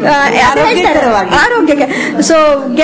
ಆರೋಗ್ಯಕರವಾಗಿ. ಆರೋಗ್ಯಕ್ಕೆ so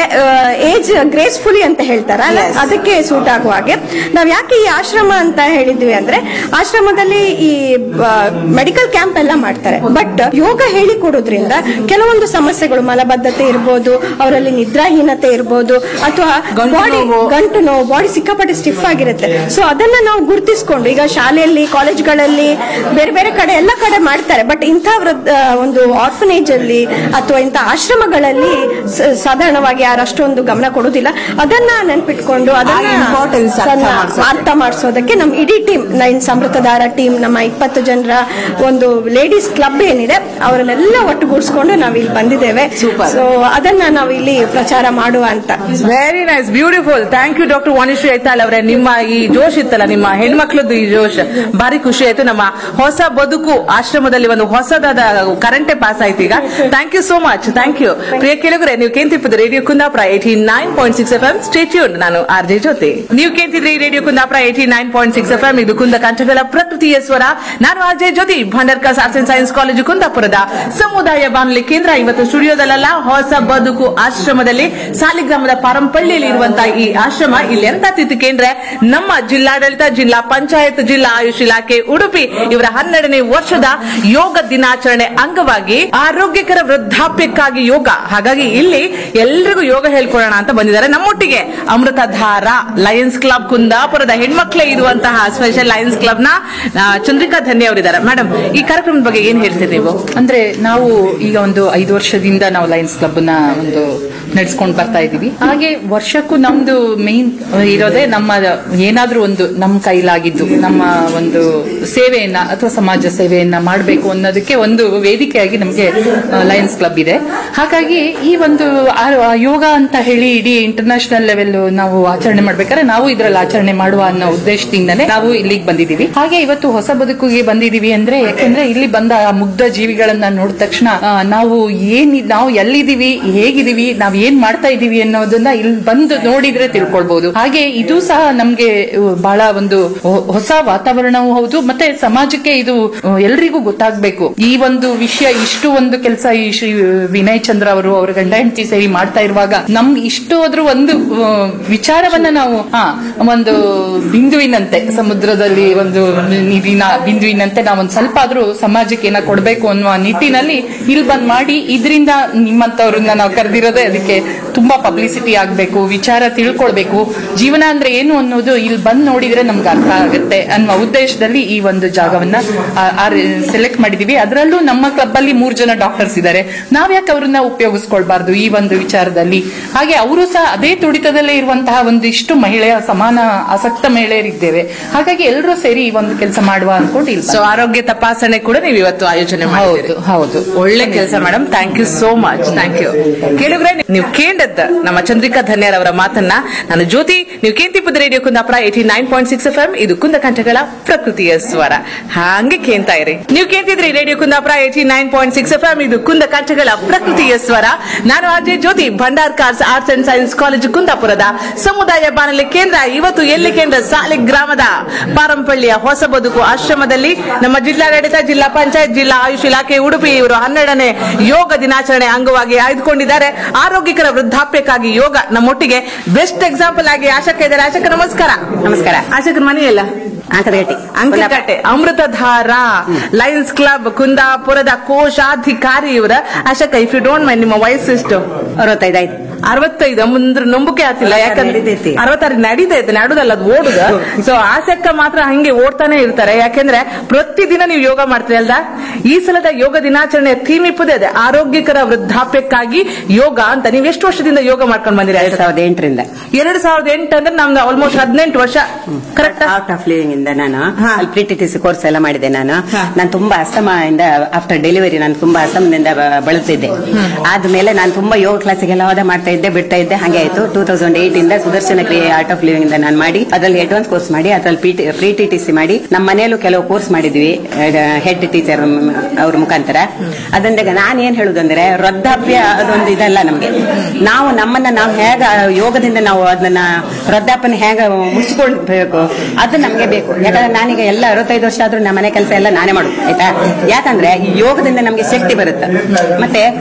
age gracefully ಅಂತ ಹೇಳ್ತಾರಲ್ಲ Yes. ಅದಕ್ಕೆ ಸೂಟ್ ಆಗುವ ಹಾಗೆ ನಾವ್ ಯಾಕೆ ಈ ಆಶ್ರಮ ಅಂತ ಹೇಳಿದ್ವಿ ಅಂದ್ರೆ ಆಶ್ರಮದಲ್ಲಿ ಈ ಮೆಡಿಕಲ್ ಕ್ಯಾಂಪ್ ಎಲ್ಲ ಮಾಡ್ತಾರೆ ಬಟ್ ಯೋಗ ಹೇಳಿಕೊಡೋದ್ರಿಂದ ಕೆಲವೊಂದು ಸಮಸ್ಯೆಗಳು ಮಲಬದ್ಧತೆ ಇರ್ಬೋದು ಅವರಲ್ಲಿ ನಿದ್ರಾಹೀನತೆ ಇರ್ಬೋದು ಅಥವಾ ಗಂಟು ಬಾಡಿ ನೋವು. ಗಂಟು ನೋವು ಬಾಡಿ ಸಿಕ್ಕಾಪಟ್ಟೆ ಸ್ಟಿಫ್ ಆಗಿರುತ್ತೆ ಸೊ ಅದನ್ನ ನಾವು ಗುರುತಿಸ್ಕೊಂಡು ಈಗ ಶಾಲೆಯಲ್ಲಿ ಕಾಲೇಜ್ಗಳಲ್ಲಿ ಬೇರೆ ಬೇರೆ ಕಡೆ ಎಲ್ಲ ಕಡೆ ಮಾಡ್ತಾರೆ ಬಟ್ ಇಂಥ ವೃದ್ಧ ಒಂದು ಆರ್ಫನೇಜ್ ಅಲ್ಲಿ ಅಥವಾ ಇಂಥ ಆಶ್ರಮಗಳಲ್ಲಿ ಸ- ಸಾಧಾರಣವಾಗಿ ಯಾರು ಅಷ್ಟೊಂದು ಗಮನ ಕೊಡುದಿಲ್ಲ ಅದನ್ನ ನೆನ್ಪಿಟ್ಕೊಂಡು ಅದನ್ನ ಆ importance ಅರ್ಥ ಸಣ್ಣ- ಮಾಡ್ಸೋಕೆ. ಅರ್ಥ ಮಾಡಿಸೋದಕ್ಕೆ ನಮ್ ಇಡೀ ಟೀಮ್ ನೈನ್ ಸಮೃದ್ಧದಾರ ಟೀಮ್ ನಮ್ಮ ಇಪ್ಪತ್ತು ಜನರ ಒಂದು ಲೇಡೀಸ್ ಕ್ಲಬ್ ಏನಿದೆ ಅವರನ್ನೆಲ್ಲ ಒಟ್ಟುಗೂಡಿಸ್ಕೊಂಡು ನಾವು ಇಲ್ಲಿ ಬಂದಿದ್ದೇವೆ Super. ಸೊ ಅದನ್ನ ನಾವು ಇಲ್ಲಿ ಪ್ರಚಾರ ಮಾಡುವ ಅಂತ very nice beautiful thank you doctor Vanishree Aithal ಅವರೇ ನಿಮ್ಮ ಈ ಜೋಶ್ ಇತ್ತಲ್ಲ ನಿಮ್ಮ ಹೆಣ್ಮಕ್ಳದ್ದು ಈ ಜೋಶ್ ಭಾರಿ ಖುಷಿ ಆಯ್ತು ನಮ್ಮ ಹೊಸ ಬದುಕು ಆಶ್ರಮದಲ್ಲಿ ಒಂದು ಹೊಸದಾದ ಕರೆಂಟೇ ಪಾಸ್ ಆಯ್ತು ಈಗ thank you so much thank you ಪ್ರಿಯ ಕೇಳಿದ್ರೆ ನೀವು ಕೇಂತಿಪ್ಪದ radio Kundapura eighty nine point six F M stay tuned ನಾನು ಆರ್ ಜೆ ಜೊತೆ ನೀವು ಕೇಂತಿದ್ರಿ radio Kundapura eighty nine point six F M ಇದು ಕುಂದ ಕಂಠಗಳ ಪ್ರಕೃತಿಯ ಸ್ವರ ನಾನು R J Jyothi Bhandarkar arts and science college ಕುಂದಾಪುರದ ಸಮುದಾಯ ಬಾನುಲಿ ಕೇಂದ್ರ ಇವತ್ತು ಸ್ಟುಡಿಯೋದಲ್ಲ ಹೊಸ ಬದುಕು ಆಶ್ರಮದಲ್ಲಿ ಸಾಲಿಗ್ರಾಮದ ಪಾರಂಪಳ್ಳಿಯಲ್ಲಿ ಇರುವಂತಹ ಈ ಆಶ್ರಮ ಇಲ್ಲಿ ಎಂತ ತಿಥಿಕೆ ಅಂದ್ರೆ ನಮ್ಮ ಜಿಲ್ಲಾಡಳಿತ ಜಿಲ್ಲಾ ಪಂಚಾಯತ್ ಜಿಲ್ಲಾ ಆಯುಷ್ ಇಲಾಖೆ ಉಡುಪಿ ಇವರ ಹನ್ನೆರಡನೇ ವರ್ಷದ ಯೋಗ ದಿನಾಚರಣೆ ಅಂಗವಾಗಿ ಆರೋಗ್ಯಕರ ವೃದ್ಧಾಪ್ಯಕ್ಕಾಗಿ ಯೋಗ ಹಾಗಾಗಿ ಇಲ್ಲಿ ಎಲ್ರಿಗೂ ಯೋಗ ಹೇಳ್ಕೊಡೋಣ ಅಂತ ಬಂದಿದ್ದಾರೆ ನಮ್ಮೊಟ್ಟಿಗೆ ಅಮೃತಧಾರ ಲಯನ್ಸ್ ಕ್ಲಬ್ ಕುಂದಾಪುರದ ಹೆಣ್ಮಕ್ಳೇ ಇರುವಂತಹ ಸ್ಪೆಷಲ್ ಲಯನ್ಸ್ ಕ್ಲಬ್ ನ ಆ, ಚಂದ್ರಿಕಾ ಧನ್ಯ ಅವರಿದ್ದಾರೆ ಮೇಡಮ್ ಈ ಕಾರ್ಯಕ್ರಮದ ಬಗ್ಗೆ ಏನ್ ಹೇಳ್ತೀರಿ ನೀವು ಅಂದ್ರೆ ನಾವು ಈಗ ಒಂದು ಐದು ವರ್ಷದಿಂದ ನಾವು ಲಯನ್ಸ್ ಕ್ಲಬ್ ನ ಒಂದು ನಡೆಸ್ಕೊಂಡು ಬರ್ತಾ ಇದೀವಿ ಹಾಗೆ ವರ್ಷಕ್ಕೂ ನಮ್ದು ಮೇನ್ ಇರೋದೇ ನಮ್ಮ ಏನಾದ್ರೂ ಒಂದು ನಮ್ಮ ಕೈಲಾಗಿದ್ದು ನಮ್ಮ ಒಂದು ಸೇವೆಯನ್ನ ಅಥವಾ ಸಮಾಜ ಸೇವೆಯನ್ನ ಮಾಡಬೇಕು ಅನ್ನೋದಕ್ಕೆ ಒಂದು ವೇದಿಕೆಯಾಗಿ ನಮಗೆ ಲಯನ್ಸ್ ಕ್ಲಬ್ ಇದೆ ಹಾಗಾಗಿ ಈ ಒಂದು ಆ- ಯೋಗ ಅಂತ ಹೇಳಿ ಇಡೀ ಇಂಟರ್ನ್ಯಾಷನಲ್ ಲೆವೆಲ್ ನಾವು ಆಚರಣೆ ಮಾಡ್ಬೇಕಾದ್ರೆ ನಾವು ಇದ್ರಲ್ಲಿ ಆಚರಣೆ ಮಾಡುವ ಅನ್ನೋ ಉದ್ದೇಶದಿಂದನೇ ನಾವು ಇಲ್ಲಿಗೆ ಬಂದಿದೀವಿ ಹಾಗೆ ಇವತ್ತು ಹೊಸ ಬದುಕಿಗೆ ಬಂದಿದೀವಿ ಅಂದ್ರೆ ಯಾಕಂದ್ರೆ ಇಲ್ಲಿ ಬಂದ ಆ ಮುಗ್ಧ ಜೀವಿಗಳನ್ನ ನೋಡಿದ ತಕ್ಷಣ ಆ, ನಾವು ಏನ್ ನಾವು ಎಲ್ಲಿದೀವಿ ಹೇಗಿದೀವಿ ನಾವ್ ಏನ್ ಮಾಡ್ತಾ ಇದೀವಿ ಅನ್ನೋದನ್ನ ಇಲ್ಲಿ ಬಂದು ನೋಡಿದ್ರೆ ತಿಳ್ಕೊಳ್ಬಹುದು ಹಾಗೆ ಇದು ಸಹ ನಮ್ಗೆ ಅಹ್, ಬಹಳ ಒಂದು ಹೊ- ಹೊಸ ವಾತಾವರಣವೂ ಹೌದು ಮತ್ತೆ ಸಮಾಜಕ್ಕೆ ಇದು ಅಹ್, ಎಲ್ರಿಗೂ ಗೊತ್ತಾಗ್ಬೇಕು ಈ ಒಂದು ವಿಷಯ ಇಷ್ಟು ಒಂದು ಕೆಲಸ ಈ ಶ್ರೀ ವಿನಯ್ ಚಂದ್ರ ಅವರು ಅವ್ರ ಗಂಡ ಹೆಂಡತಿ ಸೇರಿ ಮಾಡ್ತಾ ಇರುವಾಗ ನಮ್ಗೆ ಇಷ್ಟು ಆದ್ರೂ ಒಂದು ಅಹ್, ವಿಚಾರವನ್ನ ನಾವು ಹಾ ಒಂದು ಬಿಂದುವಿನಂತೆ ಸಮುದ್ರದಲ್ಲಿ ಒಂದು ನೀರಿನ ಬಿಂದುವಿನಂತೆ ನಾವೊಂದ್ ಸ್ವಲ್ಪ ಆದ್ರೂ ಸಮಾಜಕ್ಕೆ ಏನ ಕೊಡ್ಬೇಕು ಅನ್ನುವ ನಿಟ್ಟಿನಲ್ಲಿ ಇಲ್ಲಿ ಬಂದ್ ಮಾಡಿ ಇದರಿಂದ ನಿಮ್ಮಂತವ್ರನ್ನ ನಾವು ಕರೆದಿರೋದೇ ಅದಕ್ಕೆ ತುಂಬಾ ಪಬ್ಲಿಸಿಟಿ ಆಗ್ಬೇಕು ವಿಚಾರ ತಿಳ್ಕೊಳ್ಬೇಕು ಜೀವನ ಅಂದ್ರೆ ಏನು ಅನ್ನೋದು ಇಲ್ಲಿ ಬಂದ್ ನೋಡಿದ್ರೆ ನಮ್ಗೆ ಅರ್ಥ ಆಗುತ್ತೆ ಅನ್ನುವ ಉದ್ದೇಶದಲ್ಲಿ ಈ ಒಂದು ಜಾಗವನ್ನ ಸೆಲೆಕ್ಟ್ ಮಾಡಿದೀವಿ ಅದರಲ್ಲೂ ನಮ್ಮ ಕ್ಲಬ್ ಅಲ್ಲಿ ಮೂರ್ ಜನ ಡಾಕ್ಟರ್ಸ್ ಇದ್ದಾರೆ ನಾವ್ಯಾಕೆ ಅವ್ರನ್ನ ಉಪಯೋಗಿಸ್ಕೊಳ್ಬಾರ್ದು ಈ ಒಂದು ವಿಚಾರದಲ್ಲಿ ಹಾಗೆ ಅವರು ಸಹ ಅದೇ ತುಡಿತದಲ್ಲೇ ಇರುವಂತಹ ಒಂದಿಷ್ಟು ಮಹಿಳೆಯ ಸಮಾನ ಆಸಕ್ತ ಮಹಿಳೆಯರಿದ್ದೇವೆ ಹಾಗಾಗಿ ಎಲ್ಲರೂ ಸೇರಿ ಈ ಒಂದು ಕೆಲಸ ಮಾಡುವ ಅನ್ಕೊಂಡು ಇಲ್ಲಿ ಸೊ ಆರೋಗ್ಯ ತಪಾಸಣೆ ಕೂಡ ನೀವು ಇವತ್ತು ಆಯೋಜನೆ ಮಾಡಿದ್ದೀರಿ ಹೌದು ಹೌದು ಒಳ್ಳೆ ಕೆಲಸ madam thank you so much thank you ಕೇಳಿದ್ರೆ ನೀವು ಕೇಂದದ್ದ ನಮ್ಮ ಚಂದ್ರಿಕಾ ಧನ್ಯರ್ ಅವರ ಮಾತನ್ನ ನಾನು ಜ್ಯೋತಿ ನೀವು ಕೇಂತಿಪ್ಪದ radio Kundapura eighty nine point six F M ಇದು ಕುಂದ ಕಂಠಗಳ ಪ್ರಕೃತಿಯ ಸ್ವರ ಹಾಗೆ ಕೇಳ್ತಾ ಇರಿ ನೀವು ಕೇಳ್ತಿದ್ರಿ radio Kundapura eighty nine point six F M ಇದು ಕುಂದ ಕಂಠಗಳ ಪ್ರಕೃತಿಯ ಸ್ವರ ನಾನು Ajay Jyothi Bhandarkar's arts and science college ಕುಂದಾಪುರದ ಸಮುದಾಯ ಬಾನುಲಿ ಕೇಂದ್ರ ಇವತ್ತು ಎಲ್ಲಿ ಕೇಂದ್ರ ಸಾಲಿಗ್ರಾಮದ ಪಾರಂಪಳ್ಳಿಯ ಹೊಸ ಬದುಕು ಆಶ್ರಮದಲ್ಲಿ ನಮ್ಮ ಜಿಲ್ಲಾಡಳಿತ ಜಿಲ್ಲಾ ಪಂಚಾಯತ್ ಜಿಲ್ಲಾ ಆಯುಷ್ ಇಲಾಖೆ ಉಡುಪಿ ಇವರು ಹನ್ನೆರಡನೇ ಯೋಗ ದಿನಾಚರಣೆ ಅಂಗವಾಗಿ ಆಯ್ದುಕೊಂಡಿದ್ದಾರೆ ಆರೋಗ್ಯಕರ ವೃದ್ಧಾಪ್ಯಕ್ಕಾಗಿ ಯೋಗ ನಮ್ಮೊಟ್ಟಿಗೆ ಬೆಸ್ಟ್ ಎಕ್ಸಾಂಪಲ್ ಆಗಿ ಆಶಕ್ಕ ಇದ್ದಾರೆ ಆಶಕ್ಕ ನಮಸ್ಕಾರ ನಮಸ್ಕಾರ ಆಶಕರ ಮನೆಯಲ್ಲ ಅಂಕದಗಟ್ಟಿ ಅಂಕಕಟ್ಟೆ ಅಮೃತಧಾರ ಲಯನ್ಸ್ ಕ್ಲಬ್ ಕುಂದಾಪುರದ ಕೋಶಾಧಿಕಾರಿ ಇವರ ಆಶಕ್ಕ ಇಫ್ ಯು ಡೋಂಟ್ ಮೈಂಡ್ ನಿಮ್ಮ ವಯಸ್ಸು ಎಷ್ಟು ಅರವತ್ತೈದು ಆಯ್ತು ಅರವತ್ತೈದು ಮುಂದ್ರ ನಂಬಿಕೆ ಆಗ್ತಿಲ್ಲ ಯಾಕಂದ್ರೆ ನಡೀತೈತಿ. ಅರವತ್ತಾರು ನಡೀತೈತೆ ನಡುದಲ್ಲ ಅದು ಓಡುದ ಸೊ ಆಸಕ್ತ ಮಾತ್ರ ಹಂಗೆ ಓಡ್ತಾನೆ ಇರ್ತಾರೆ ಯಾಕೆಂದ್ರೆ ಪ್ರತಿದಿನ ನೀವು ಯೋಗ ಮಾಡ್ತೀರಿ ಅಲ್ದ ಈ ಸಲದ ಯೋಗ ದಿನಾಚರಣೆಯ ಥೀಮ್ ಇಪ್ಪದೇ ಅದೇ ಆರೋಗ್ಯಕರ ವೃದ್ಧಾಪ್ಯಕ್ಕಾಗಿ ಯೋಗ ಅಂತ ನೀವು ಎಷ್ಟು ವರ್ಷದಿಂದ ಯೋಗ ಮಾಡ್ಕೊಂಡು ಬಂದಿರಿ ಎರಡ್ ಸಾವಿರದ ಎಂಟರಿಂದ ಎರಡ್ ಸಾವಿರದ ಎಂಟು ಅಂದ್ರೆ ನಮ್ದು ಆಲ್ಮೋಸ್ಟ್ ಹದಿನೆಂಟು ವರ್ಷ ಕರೆಕ್ಟ್ ಔಟ್ ಆಫ್ ಲಿವಿಂಗ್ ಇಂದ ನಾನು ಅಲ್ಲಿ ಪ್ರಿಟಿಟಿಸಿ ಕೋರ್ಸ್ ಎಲ್ಲ ಮಾಡಿದೆ ನಾನು ನಾನು ತುಂಬಾ ಅಸ್ತಮದಿಂದ ಆಫ್ಟರ್ ಡೆಲಿವರಿ ನಾನು ತುಂಬಾ ಅಸ್ತಮದಿಂದ ಬ- ಬಳಲ್ತಿದ್ದೆ ಆದ್ಮೇಲೆ ನಾನು ತುಂಬಾ ಯೋಗ ಕ್ಲಾಸಿಗೆಲ್ಲ ಹೋದ ಮಾಡ್ತಾ ಇದ್ದೆ ಬಿಡ್ತಾ ಇದ್ದೆ ಹಾಗೆ ಆಯ್ತು ಟೂ ತೌಸಂಡ್ ಏಟ್ ಇಂದ ಸುದರ್ಶನ ಕ್ರಿಯೆ ಆರ್ಟ್ ಆಫ್ ಲಿವಿಂಗ್ ಇಂದ ನಾನು ಮಾಡಿ ಅದ್ರಲ್ಲಿ ಅಡ್ವಾನ್ಸ್ ಕೋರ್ಸ್ ಮಾಡಿ ಅದ್ರಲ್ಲಿ ಪ್ರಿ ಟಿ ಟಿ ಸಿ ಮಾಡಿ ನಮ್ಮ ಮನೆಯಲ್ಲೂ ಕೆಲವು ಕೋರ್ಸ್ ಮಾಡಿದ್ವಿ ಹೆಡ್ ಟೀಚರ್ ಅವ್ರ ಮುಖಾಂತರ ಅದರಿಂದ ನಾನು ಏನ್ ಹೇಳುದಂದ್ರೆ ವೃದ್ಧಾಪ್ಯ ಅದೊಂದು ಇದಲ್ಲ ನಮ್ಗೆ ನಾವು ನಮ್ಮನ್ನ ನಾವು ಹೇಗ ಯೋಗದಿಂದ ನಾವು ಅದನ್ನ ವೃದ್ಧಾಪ್ಯನ ಹೇಗ ಮುಗಿಸ್ಕೊಳ್ಬೇಕು ಅದು ನಮ್ಗೆ ಬೇಕು ಯಾಕಂದ್ರೆ ನಾನೀಗ ಎಲ್ಲ ಅರವತ್ತೈದು ವರ್ಷ ಆದ್ರೂ ನಮ್ಮ ಮನೆ ಕೆಲಸ ಎಲ್ಲ ನಾನೇ ಮಾಡುದು ಆಯ್ತಾ ಯಾಕಂದ್ರೆ ಈ ಯೋಗದಿಂದ ನಮ್ಗೆ ಶಕ್ತಿ ಬರುತ್ತೆ ಮತ್ತೆ